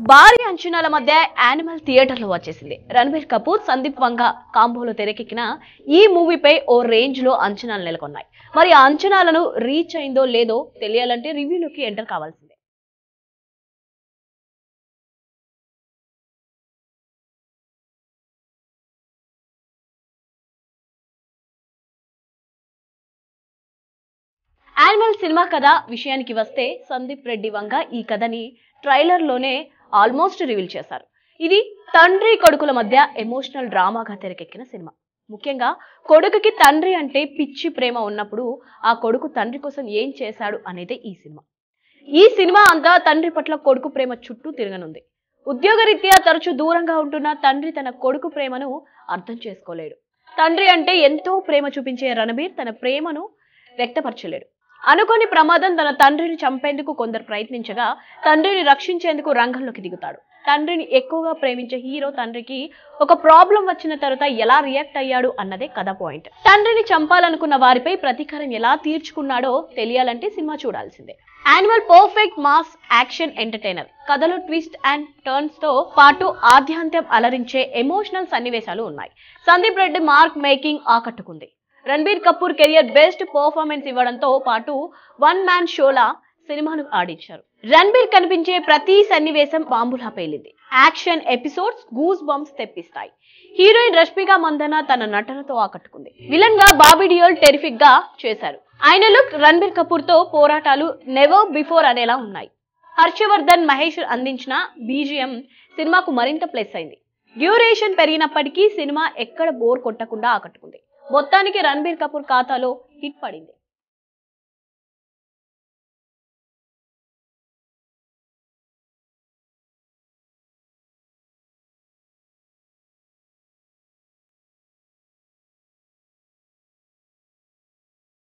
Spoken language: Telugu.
భారీ అంచనాల మధ్య యానిమల్ థియేటర్లో వచ్చేసింది రణబీర్ కపూర్ సందీప్ వంగ కాంబోలో తెరకెక్కిన ఈ మూవీపై ఓ రేంజ్ లో అంచనాలు నెలకొన్నాయి మరి ఆ అంచనాలను రీచ్ అయిందో లేదో తెలియాలంటే రివ్యూలోకి ఎంటర్ కావాల్సిందే యానిమల్ సినిమా కథ విషయానికి వస్తే సందీప్ రెడ్డి వంగ ఈ కథని ట్రైలర్లోనే ఆల్మోస్ట్ రివీల్ చేశారు ఇది తండ్రి కొడుకుల మధ్య ఎమోషనల్ డ్రామాగా తెరకెక్కిన సినిమా ముఖ్యంగా కొడుకుకి తండ్రి అంటే పిచ్చి ప్రేమ ఉన్నప్పుడు ఆ కొడుకు తండ్రి కోసం ఏం చేశాడు అనేదే ఈ సినిమా ఈ సినిమా అంతా తండ్రి పట్ల కొడుకు ప్రేమ చుట్టూ తిరగనుంది ఉద్యోగరీత్యా తరచూ దూరంగా ఉంటున్న తండ్రి తన కొడుకు ప్రేమను అర్థం చేసుకోలేడు తండ్రి అంటే ఎంతో ప్రేమ చూపించే రణబీర్ తన ప్రేమను వ్యక్తపరచలేడు అనుకోని ప్రమాదం తన తండ్రిని చంపేందుకు కొందరు ప్రయత్నించగా తండ్రిని రక్షించేందుకు రంగంలోకి దిగుతాడు తండ్రిని ఎక్కువగా ప్రేమించే హీరో తండ్రికి ఒక ప్రాబ్లం వచ్చిన తర్వాత ఎలా రియాక్ట్ అయ్యాడు అన్నదే కథ పాయింట్ తండ్రిని చంపాలనుకున్న వారిపై ప్రతీకారం ఎలా తీర్చుకున్నాడో తెలియాలంటే సినిమా చూడాల్సిందే Animal perfect mass action entertainer కథలో ట్విస్ట్ అండ్ టర్న్స్ తో పాటు ఆద్యాంతం అలరించే ఎమోషనల్ సన్నివేశాలు ఉన్నాయి సందీప్ రెడ్డి మార్క్ మేకింగ్ ఆకట్టుకుంది Ranbir Kapoor career best performance ఇవ్వడంతో పాటు వన్ మ్యాన్ షోలా సినిమాను ఆడించారు రణబీర్ కనిపించే ప్రతి సన్నివేశం బాంబులా పేలింది యాక్షన్ ఎపిసోడ్స్ గూస్ బంప్స్ తెప్పిస్తాయి హీరోయిన్ రష్మిక మందన తన నటనతో ఆకట్టుకుంది విలన్ గా బాబీ డియోల్ టెరిఫిక్ గా చేశారు ఆయన లుక్ రణబీర్ కపూర్ తో పోరాటాలు నెవర్ బిఫోర్ అనేలా ఉన్నాయి హర్షవర్ధన్ మహేష్ అందించిన బీజిఎం సినిమాకు మరింత ప్లస్ అయింది డ్యూరేషన్ పెరిగినప్పటికీ సినిమా ఎక్కడ బోర్ కొట్టకుండా ఆకట్టుకుంది మొత్తానికి రణబీర్ కపూర్ ఖాతాలో హిట్ పడింది